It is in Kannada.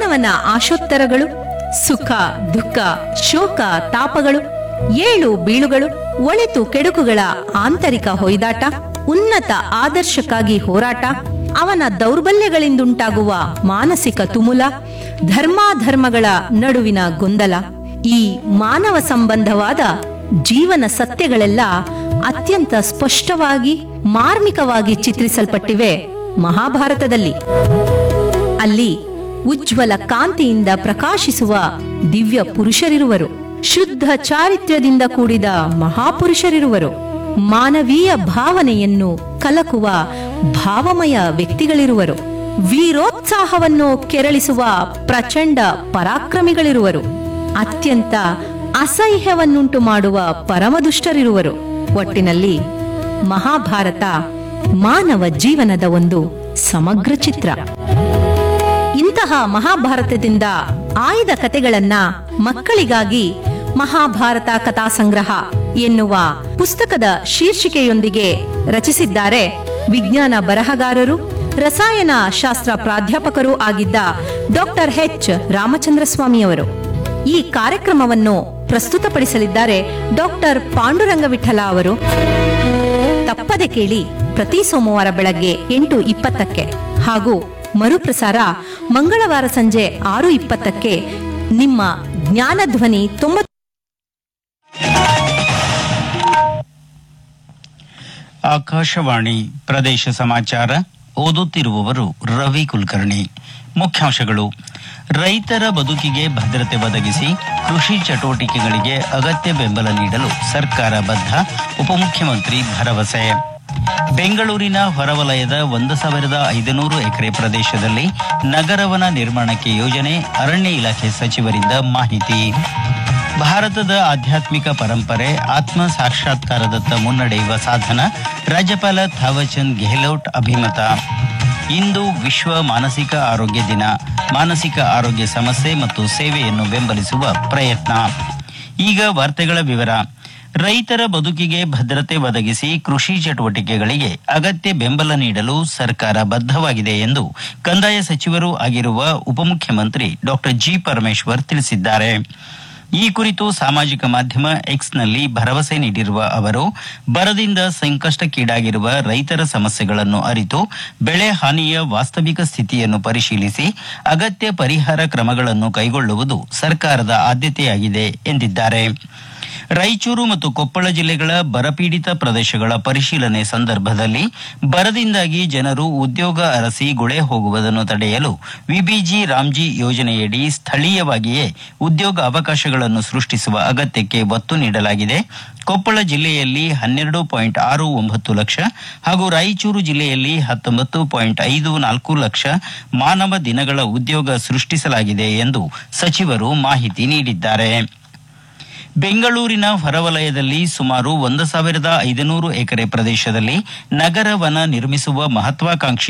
ಮಾನವನ ಆಶೋತ್ತರಗಳು ಸುಖ ದುಃಖ ಶೋಕ ತಾಪಗಳು ಏಳು ಬೀಳುಗಳು ಒಳಿತು ಕೆಡುಕುಗಳ ಆಂತರಿಕ ಹೊಯ್ದಾಟ ಉನ್ನತ ಆದರ್ಶಕ್ಕಾಗಿ ಹೋರಾಟ ಅವನ ದೌರ್ಬಲ್ಯಗಳಿಂದುಂಟಾಗುವ ಮಾನಸಿಕ ತುಮುಲ ಧರ್ಮಾಧರ್ಮಗಳ ನಡುವಿನ ಗೊಂದಲ ಈ ಮಾನವ ಸಂಬಂಧವಾದ ಜೀವನ ಸತ್ಯಗಳೆಲ್ಲ ಅತ್ಯಂತ ಸ್ಪಷ್ಟವಾಗಿ ಮಾರ್ಮಿಕವಾಗಿ ಚಿತ್ರಿಸಲ್ಪಟ್ಟಿವೆ ಮಹಾಭಾರತದಲ್ಲಿ ಅಲ್ಲಿ ಉಜ್ವಲ ಕಾಂತಿಯಿಂದ ಪ್ರಕಾಶಿಸುವ ದಿವ್ಯ ಪುರುಷರಿರುವರು ಶುದ್ಧ ಚಾರಿತ್ರ್ಯದಿಂದ ಕೂಡಿದ ಮಹಾಪುರುಷರಿರುವರು ಮಾನವೀಯ ಭಾವನೆಯನ್ನು ಕಲಕುವ ಭಾವಮಯ ವ್ಯಕ್ತಿಗಳಿರುವರು ವೀರೋತ್ಸಾಹವನ್ನು ಕೆರಳಿಸುವ ಪ್ರಚಂಡ ಪರಾಕ್ರಮಿಗಳಿರುವರು ಅತ್ಯಂತ ಅಸಹ್ಯವನ್ನುಂಟು ಮಾಡುವ ಪರಮದುಷ್ಟರಿರುವರು ಒಟ್ಟಿನಲ್ಲಿ ಮಹಾಭಾರತ ಮಾನವ ಜೀವನದ ಒಂದು ಸಮಗ್ರ ಚಿತ್ರ ಇಂತಹ ಮಹಾಭಾರತದಿಂದ ಆಯ್ದ ಕತೆಗಳನ್ನ ಮಕ್ಕಳಿಗಾಗಿ ಮಹಾಭಾರತ ಕಥಾ ಸಂಗ್ರಹ ಎನ್ನುವ ಪುಸ್ತಕದ ಶೀರ್ಷಿಕೆಯೊಂದಿಗೆ ರಚಿಸಿದ್ದಾರೆ ವಿಜ್ಞಾನ ಬರಹಗಾರರು ರಸಾಯನ ಶಾಸ್ತ್ರ ಪ್ರಾಧ್ಯಾಪಕರೂ ಆಗಿದ್ದ ಡಾಕ್ಟರ್ ಎಚ್ ರಾಮಚಂದ್ರ ಸ್ವಾಮಿಯವರು ಈ ಕಾರ್ಯಕ್ರಮವನ್ನು ಪ್ರಸ್ತುತಪಡಿಸಲಿದ್ದಾರೆ ಡಾಕ್ಟರ್ ಪಾಂಡುರಂಗ ವಿಠಲ ಅವರು ತಪ್ಪದೆ ಕೇಳಿ ಪ್ರತಿ ಸೋಮವಾರ ಬೆಳಗ್ಗೆ ಎಂಟು ಇಪ್ಪತ್ತಕ್ಕೆ ಹಾಗೂ ಮರುಪ್ರಸಾರ ಮಂಗಳವಾರ ಸಂಜೆ ಆರು ಇಪ್ಪತ್ತಕ್ಕೆ ನಿಮ್ಮ ಜ್ಞಾನಧ್ವನಿ ತೊಂಬತ್ತು ಆಕಾಶವಾಣಿ ಪ್ರದೇಶ ಸಮಾಚಾರ ಓದುತ್ತಿರುವವರು ರವಿ ಕುಲಕರ್ಣಿ ಮುಖ್ಯಾಂಶಗಳು ರೈತರ ಬದುಕಿಗೆ ಭದ್ರತೆ ಒದಗಿಸಿ ಕೃಷಿ ಚಟುವಟಿಕೆಗಳಿಗೆ ಅಗತ್ಯ ಬೆಂಬಲ ನೀಡಲು ಸರ್ಕಾರ ಬದ್ಧ ಉಪಮುಖ್ಯಮಂತ್ರಿ ಭರವಸೆ ಬೆಂಗಳೂರಿನ ಹೊರವಲಯದ ಒಂದು ಸಾವಿರದ ಐದುನೂರು ಎಕರೆ ಪ್ರದೇಶದಲ್ಲಿ ನಗರವನ ನಿರ್ಮಾಣಕ್ಕೆ ಯೋಜನೆ ಅರಣ್ಯ ಇಲಾಖೆ ಸಚಿವರಿಂದ ಮಾಹಿತಿ ಭಾರತದ ಆಧ್ಯಾತ್ಮಿಕ ಪರಂಪರೆ ಆತ್ಮ ಸಾಕ್ಷಾತ್ಕಾರದತ್ತ ಮುನ್ನಡೆಯುವ ಸಾಧನ ರಾಜ್ಯಪಾಲ ಥಾವರ್ಚಂದ್ ಗೆಹ್ಲೋಟ್ ಅಭಿಮತ ಇಂದು ವಿಶ್ವ ಮಾನಸಿಕ ಆರೋಗ್ಯ ದಿನ ಮಾನಸಿಕ ಆರೋಗ್ಯ ಸಮಸ್ಯೆ ಮತ್ತು ಸೇವೆಯನ್ನು ಬೆಂಬಲಿಸುವ ಪ್ರಯತ್ನ ಈಗ ವಾರ್ತೆಗಳ ವಿವರ ರೈತರ ಬದುಕಿಗೆ ಭದ್ರತೆ ಒದಗಿಸಿ ಕೃಷಿ ಚಟುವಟಿಕೆಗಳಿಗೆ ಅಗತ್ಯ ಬೆಂಬಲ ನೀಡಲು ಸರ್ಕಾರ ಬದ್ಧವಾಗಿದೆ ಎಂದು ಕಂದಾಯ ಸಚಿವರೂ ಆಗಿರುವ ಉಪಮುಖ್ಯಮಂತ್ರಿ ಡಾಕ್ಟರ್ ಜಿ ಪರಮೇಶ್ವರ್ ತಿಳಿಸಿದ್ದಾರೆ ಈ ಕುರಿತು ಸಾಮಾಜಿಕ ಮಾಧ್ಯಮ ಎಕ್ಸ್ನಲ್ಲಿ ಭರವಸೆ ನೀಡಿರುವ ಅವರು ಬರದಿಂದ ಸಂಕಷ್ಟಕ್ಕೀಡಾಗಿರುವ ರೈತರ ಸಮಸ್ಯೆಗಳನ್ನು ಅರಿತು ಬೆಳೆ ಹಾನಿಯ ವಾಸ್ತವಿಕ ಸ್ಥಿತಿಯನ್ನು ಪರಿಶೀಲಿಸಿ ಅಗತ್ಯ ಪರಿಹಾರ ಕ್ರಮಗಳನ್ನು ಕೈಗೊಳ್ಳುವುದು ಸರ್ಕಾರದ ಆದ್ಯತೆಯಾಗಿದೆ ಎಂದಿದ್ದಾರೆ ರಾಯಚೂರು ಮತ್ತು ಕೊಪ್ಪಳ ಜಿಲ್ಲೆಗಳ ಬರಪೀಡಿತ ಪ್ರದೇಶಗಳ ಪರಿಶೀಲನೆ ಸಂದರ್ಭದಲ್ಲಿ ಬರದಿಂದಾಗಿ ಜನರು ಉದ್ಯೋಗ ಅರಸಿ ಗುಳೆ ಹೋಗುವುದನ್ನು ತಡೆಯಲು ವಿಬಿಜಿ ರಾಮ್ಜಿ ಯೋಜನೆಯಡಿ ಸ್ಥಳೀಯವಾಗಿಯೇ ಉದ್ಯೋಗ ಅವಕಾಶಗಳನ್ನು ಸೃಷ್ಟಿಸುವ ಅಗತ್ಯಕ್ಕೆ ಒತ್ತು ನೀಡಲಾಗಿದೆ ಕೊಪ್ಪಳ ಜಿಲ್ಲೆಯಲ್ಲಿ ಹನ್ನೆರಡು ಪಾಯಿಂಟ್ ಆರು ಒಂಬತ್ತು ಲಕ್ಷ ಹಾಗೂ ರಾಯಚೂರು ಜಿಲ್ಲೆಯಲ್ಲಿ ಹತ್ತೊಂಬತ್ತು ಪಾಯಿಂಟ್ ಐದು ನಾಲ್ಕು ಲಕ್ಷ ಮಾನವ ದಿನಗಳ ಉದ್ಯೋಗ ಸೃಷ್ಟಿಸಲಾಗಿದೆ ಎಂದು ಸಚಿವರು ಮಾಹಿತಿ ನೀಡಿದ್ದಾರೆ ಬೆಂಗಳೂರಿನ ಹೊರವಲಯದಲ್ಲಿ ಸುಮಾರು ಒಂದು ಸಾವಿರದ ಐದುನೂರು ಎಕರೆ ಪ್ರದೇಶದಲ್ಲಿ ನಗರ ವನ ನಿರ್ಮಿಸುವ ಮಹತ್ವಾಕಾಂಕ್ಷಿ